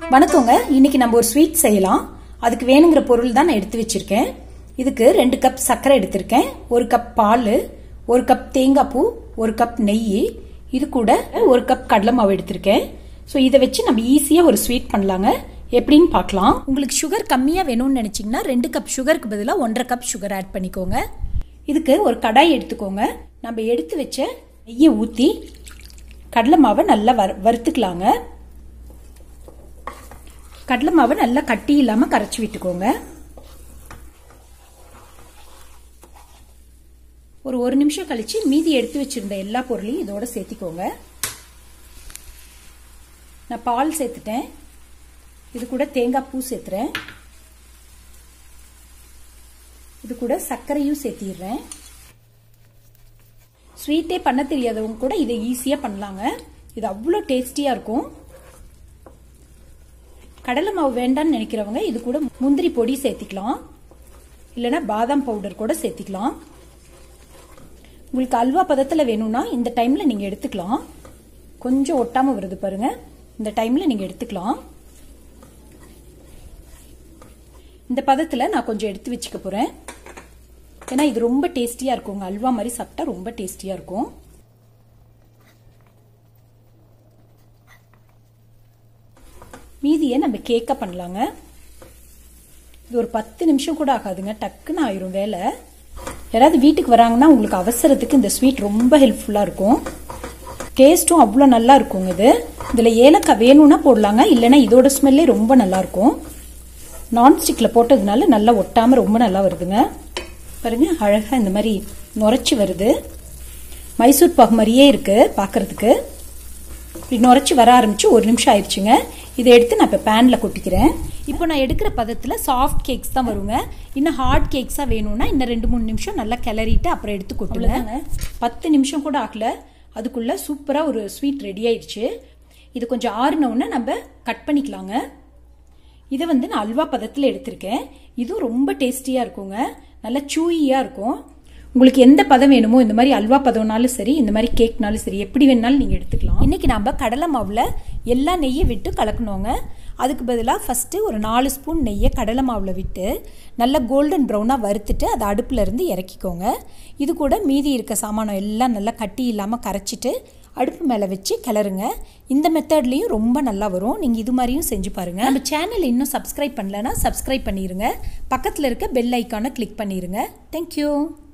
வணக்கங்க இன்னைக்கு நம்ம ஒரு ஸ்வீட் செய்யலாம் அதுக்கு வேணுங்கிற பொருள் தான் நான் எடுத்து வச்சிருக்கேன் இதுக்கு ரெண்டு கப் சர்க்கரை எடுத்திருக்கேன் ஒரு கப் பால் ஒரு கப் தேங்காய் பூ ஒரு கப் நெய் இது கூட ஒரு கப் கடலை மாவு எடுத்திருக்கேன் ஸோ இதை வச்சு நம்ம ஈஸியாக ஒரு ஸ்வீட் பண்ணலாங்க எப்படின்னு பார்க்கலாம் உங்களுக்கு சுகர் கம்மியாக வேணும்னு நினச்சிங்கன்னா ரெண்டு கப் சுகருக்கு பதிலாக ஒன்றரை கப் சுகர் ஆட் பண்ணிக்கோங்க இதுக்கு ஒரு கடாய் எடுத்துக்கோங்க நம்ம எடுத்து வச்ச நெய்யை ஊற்றி கடலை மாவை நல்லா வறு வறுத்துக்கலாங்க கடலை மாவை நல்லா கட்டி இல்லாமல் கரைச்சி விட்டுக்கோங்க ஒரு ஒரு நிமிஷம் கழிச்சு மீதி எடுத்து வச்சிருந்த எல்லா பொருளையும் இதோட சேர்த்திக்கோங்க நான் பால் சேர்த்துட்டேன் இது கூட தேங்காய் பூ சேர்த்துறேன் இது கூட சர்க்கரையும் சேர்த்திடுறேன் ஸ்வீட்டே பண்ண தெரியாதவங்க கூட இதை ஈஸியாக பண்ணலாங்க இது அவ்வளோ டேஸ்டியாக இருக்கும் கடலை மாவு வேண்டாம்னு நினைக்கிறவங்க இது கூட முந்திரி பொடி சேர்த்திக்கலாம் இல்லைன்னா பாதாம் பவுடர் கூட சேர்த்திக்கலாம் உங்களுக்கு அல்வா பதத்தில் வேணும்னா இந்த டைமில் நீங்கள் எடுத்துக்கலாம் கொஞ்சம் ஒட்டாமல் வருது பாருங்க இந்த டைமில் நீங்கள் எடுத்துக்கலாம் இந்த பதத்தில் நான் கொஞ்சம் எடுத்து வச்சுக்க போகிறேன் ஏன்னா இது ரொம்ப டேஸ்டியாக இருக்குங்க அல்வா மாதிரி சாப்பிட்டா ரொம்ப டேஸ்டியாக இருக்கும் மீதியை நம்ம கேக்காக பண்ணலாங்க இது ஒரு பத்து நிமிஷம் கூட ஆகாதுங்க டக்குன்னு ஆயிரும் வேலை யாராவது வீட்டுக்கு வராங்கன்னா உங்களுக்கு அவசரத்துக்கு இந்த ஸ்வீட் ரொம்ப ஹெல்ப்ஃபுல்லாக இருக்கும் டேஸ்ட்டும் அவ்வளோ நல்லா இருக்குங்க இது இதில் ஏலக்காய் வேணும்னா போடலாங்க இல்லைன்னா இதோட ஸ்மெல்லே ரொம்ப நல்லா இருக்கும் நான்ஸ்டிக்கில் போட்டதுனால நல்லா ஒட்டாமல் ரொம்ப நல்லா வருதுங்க பாருங்க அழகாக இந்த மாதிரி நுரைச்சி வருது மைசூர் பாகு மாதிரியே இருக்கு பார்க்கறதுக்கு இப்படி நுரைச்சி வர ஆரம்பிச்சு ஒரு நிமிஷம் ஆயிடுச்சுங்க இதை எடுத்து நான் இப்போ பேனில் கொட்டிக்கிறேன் இப்போ நான் எடுக்கிற பதத்தில் சாஃப்ட் கேக்ஸ் தான் வருங்க இன்னும் ஹார்ட் கேக்ஸாக வேணும்னா இன்னும் ரெண்டு மூணு நிமிஷம் நல்லா கிளறிட்டு அப்புறம் எடுத்து கொட்டுங்க பத்து நிமிஷம் கூட ஆகல அதுக்குள்ள சூப்பராக ஒரு ஸ்வீட் ரெடி ஆயிடுச்சு இது கொஞ்சம் ஆறுனவுடனே நம்ம கட் பண்ணிக்கலாங்க இதை வந்து நான் அல்வா பதத்தில் எடுத்திருக்கேன் இதுவும் ரொம்ப டேஸ்டியாக இருக்குங்க நல்லா சூயியாக இருக்கும் உங்களுக்கு எந்த பதம் வேணுமோ இந்த மாதிரி அல்வா பதம்னாலும் சரி இந்த மாதிரி கேக்னாலும் சரி எப்படி வேணாலும் நீங்கள் எடுத்துக்கலாம் இன்னைக்கு நம்ம கடலை மாவில் எல்லா நெய்யை விட்டு கலக்கணுங்க அதுக்கு பதிலாக ஃபஸ்ட்டு ஒரு நாலு ஸ்பூன் நெய்யை கடலை மாவில் விட்டு நல்லா கோல்டன் ப்ரௌனாக வறுத்துட்டு அதை அடுப்பில் இருந்து இறக்கிக்கோங்க இது கூட மீதி இருக்க சாமானம் எல்லாம் நல்லா கட்டி இல்லாமல் கரைச்சிட்டு அடுப்பு மேலே வச்சு கிளறுங்க இந்த மெத்தட்லேயும் ரொம்ப நல்லா வரும் நீங்கள் இது மாதிரியும் செஞ்சு பாருங்கள் நம்ம சேனல் இன்னும் சப்ஸ்கிரைப் பண்ணலன்னா சப்ஸ்கிரைப் பண்ணிடுங்க பக்கத்தில் இருக்க பெல் ஐக்கானை கிளிக் பண்ணிடுங்க தேங்க்யூ